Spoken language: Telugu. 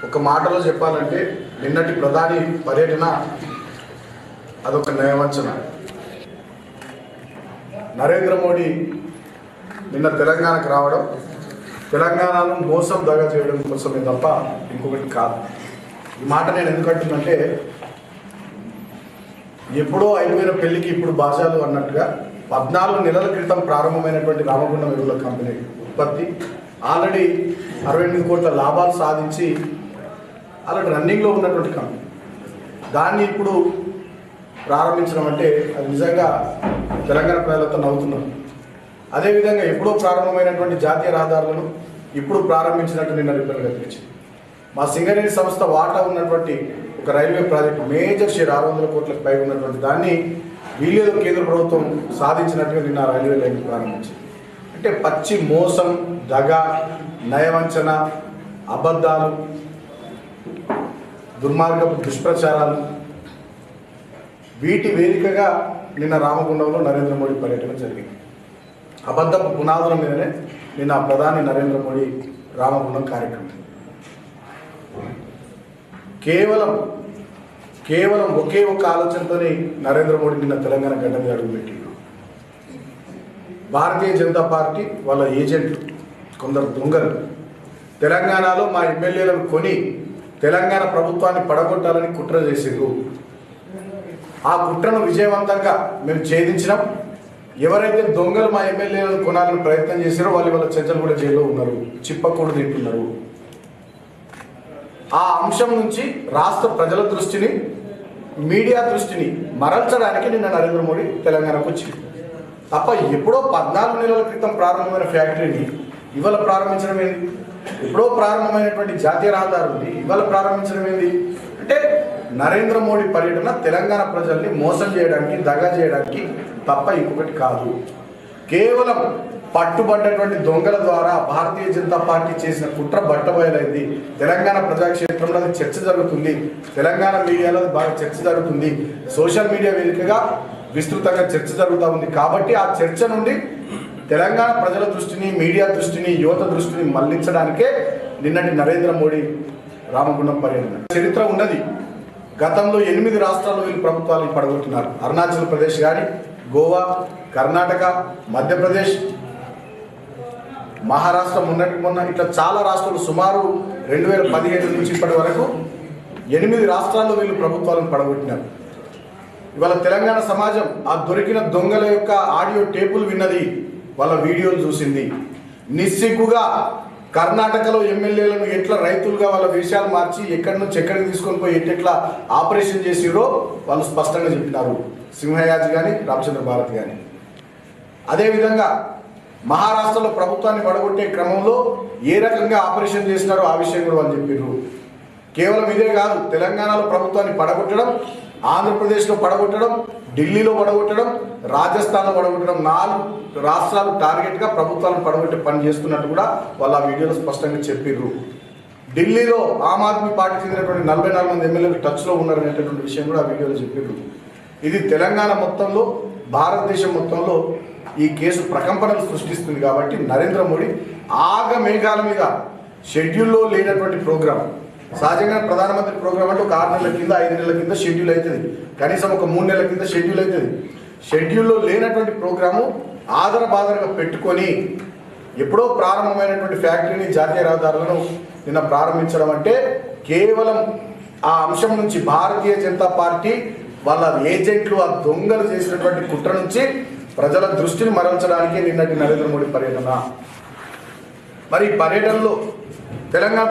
ఒక మాటలో చెప్పాలంటే నిన్నటి ప్రధాని పర్యటన అదొక నయవంచన నరేంద్ర మోడీ నిన్న తెలంగాణకు రావడం తెలంగాణను మోసం దగా చేయడం కోసమే తప్ప ఇంకొకటి కాదు ఈ మాట నేను ఎందుకు అంటున్నంటే ఎప్పుడో అయిపోయిన పెళ్లికి ఇప్పుడు భాషలు అన్నట్టుగా పద్నాలుగు నెలల క్రితం ప్రారంభమైనటువంటి రామగుండం ఎరువుల కంపెనీ ఉత్పత్తి ఆల్రెడీ అరవై ఎనిమిది కోట్ల లాభాలు సాధించి ఆల్రెడీ రన్నింగ్లో ఉన్నటువంటి కంపెనీ దాన్ని ఇప్పుడు ప్రారంభించడం అంటే అది నిజంగా తెలంగాణ ప్రజలతో నవ్వుతున్నారు అదేవిధంగా ఎప్పుడో ప్రారంభమైనటువంటి జాతీయ రహదారులను ఇప్పుడు ప్రారంభించినట్టు నిన్న రిపేర్ కల్పించింది మా సింగరేణి సంస్థ వాటా ఉన్నటువంటి ఒక రైల్వే ప్రాజెక్టు మేజర్ షేర్ ఆరు వందల కోట్లకు పైగా ఉన్నటువంటి దాన్ని వీళ్ళేదో కేంద్ర ప్రభుత్వం సాధించినట్టుగా నిన్న రైల్వే లైన్ ప్రారంభించింది అంటే పచ్చి మోసం దగ నయవంచన అబద్ధాలు దుర్మార్గపు దుష్ప్రచారాలు వీటి వేదికగా నిన్న రామగుండంలో నరేంద్ర మోడీ పర్యటన జరిగింది అబద్ధపు పునాదుల మీదనే నిన్న ప్రధాని నరేంద్ర మోడీ రామగుండం కార్యక్రమం కేవలం కేవలం ఒకే ఒక ఆలోచనతోనే నరేంద్ర మోడీ నిన్న తెలంగాణ గడ్డ మీద అడుగుపెట్టిండు భారతీయ జనతా పార్టీ వాళ్ళ ఏజెంట్లు కొందరు దొంగలు తెలంగాణలో మా ఎమ్మెల్యేలను కొని తెలంగాణ ప్రభుత్వాన్ని పడగొట్టాలని కుట్ర చేసిండ్రు ఆ కుట్రను విజయవంతంగా మేము ఛేదించినాం ఎవరైతే దొంగలు మా ఎమ్మెల్యేలను కొనాలని ప్రయత్నం చేశారో వాళ్ళు వాళ్ళ చెంచలు కూడా జైల్లో ఉన్నారు చిప్పకూడు తింటున్నారు ఆ అంశం నుంచి రాష్ట్ర ప్రజల దృష్టిని మీడియా దృష్టిని మరల్చడానికి నిన్న నరేంద్ర మోడీ తెలంగాణకు వచ్చింది తప్ప ఎప్పుడో పద్నాలుగు నెలల క్రితం ప్రారంభమైన ఫ్యాక్టరీని ఇవాళ ప్రారంభించడం ఏంది ఎప్పుడో ప్రారంభమైనటువంటి జాతీయ రహదారుని ఇవాళ ప్రారంభించడం ఏంది అంటే నరేంద్ర మోడీ పర్యటన తెలంగాణ ప్రజల్ని మోసం చేయడానికి దగా చేయడానికి తప్ప ఇంకొకటి కాదు కేవలం పట్టుబడ్డటువంటి దొంగల ద్వారా భారతీయ జనతా పార్టీ చేసిన కుట్ర బట్టబయలైంది తెలంగాణ ప్రజాక్షేత్రంలో అది చర్చ జరుగుతుంది తెలంగాణ మీడియాలో అది బాగా చర్చ జరుగుతుంది సోషల్ మీడియా వేదికగా విస్తృతంగా చర్చ జరుగుతూ ఉంది కాబట్టి ఆ చర్చ నుండి తెలంగాణ ప్రజల దృష్టిని మీడియా దృష్టిని యువత దృష్టిని మళ్లించడానికే నిన్నటి నరేంద్ర మోడీ రామగుండం పర్యటన చరిత్ర ఉన్నది గతంలో ఎనిమిది రాష్ట్రాల్లో వీళ్ళు ప్రభుత్వాలు పడగొట్టినారు అరుణాచల్ ప్రదేశ్ కానీ గోవా కర్ణాటక మధ్యప్రదేశ్ మహారాష్ట్ర మొన్నటి మొన్న ఇట్లా చాలా రాష్ట్రాలు సుమారు రెండు వేల పదిహేడు నుంచి ఇప్పటి వరకు ఎనిమిది రాష్ట్రాల్లో వీళ్ళు ప్రభుత్వాలను పడగొట్టినారు ఇవాళ తెలంగాణ సమాజం ఆ దొరికిన దొంగల యొక్క ఆడియో టేపులు విన్నది వాళ్ళ వీడియోలు చూసింది నిస్సిగ్గుగా కర్ణాటకలో ఎమ్మెల్యేలను ఎట్లా రైతులుగా వాళ్ళ విషయాలు మార్చి ఎక్కడి నుంచి ఎక్కడికి తీసుకొని పోయి ఎట్లా ఆపరేషన్ చేసిరో వాళ్ళు స్పష్టంగా చెప్పినారు సింహయాజి కానీ రామచంద్ర భారతి కానీ అదేవిధంగా మహారాష్ట్రలో ప్రభుత్వాన్ని పడగొట్టే క్రమంలో ఏ రకంగా ఆపరేషన్ చేసినారో ఆ విషయం కూడా వాళ్ళు చెప్పారు కేవలం ఇదే కాదు తెలంగాణలో ప్రభుత్వాన్ని పడగొట్టడం ఆంధ్రప్రదేశ్లో పడగొట్టడం ఢిల్లీలో పడగొట్టడం రాజస్థాన్లో పడగొట్టడం నాలుగు రాష్ట్రాలు టార్గెట్గా ప్రభుత్వాలను పడగొట్టే పని చేస్తున్నట్టు కూడా వాళ్ళు ఆ వీడియోలో స్పష్టంగా చెప్పిర్రు ఢిల్లీలో ఆమ్ ఆద్మీ పార్టీ చెందినటువంటి నలభై నాలుగు మంది ఎమ్మెల్యేలు టచ్లో ఉన్నారనేటటువంటి విషయం కూడా ఆ వీడియోలో చెప్పిర్రు ఇది తెలంగాణ మొత్తంలో భారతదేశం మొత్తంలో ఈ కేసు ప్రకంపనలు సృష్టిస్తుంది కాబట్టి నరేంద్ర మోడీ ఆగ మేఘాల మీద షెడ్యూల్లో లేనటువంటి ప్రోగ్రామ్ సహజంగా ప్రధానమంత్రి ప్రోగ్రామ్ అంటే ఒక ఆరు నెలల కింద ఐదు నెలల కింద షెడ్యూల్ అవుతుంది కనీసం ఒక మూడు నెలల కింద షెడ్యూల్ అవుతుంది షెడ్యూల్లో లేనటువంటి ప్రోగ్రాము ఆదర బాదరగా పెట్టుకొని ఎప్పుడో ప్రారంభమైనటువంటి ఫ్యాక్టరీని జాతీయ రహదారులను నిన్న ప్రారంభించడం అంటే కేవలం ఆ అంశం నుంచి భారతీయ జనతా పార్టీ వాళ్ళ ఏజెంట్లు ఆ దొంగలు చేసినటువంటి కుట్ర నుంచి ప్రజల దృష్టిని మరల్చడానికి నిన్నటి నరేంద్ర మోడీ పర్యటన మరి ఈ పర్యటనలో తెలంగాణ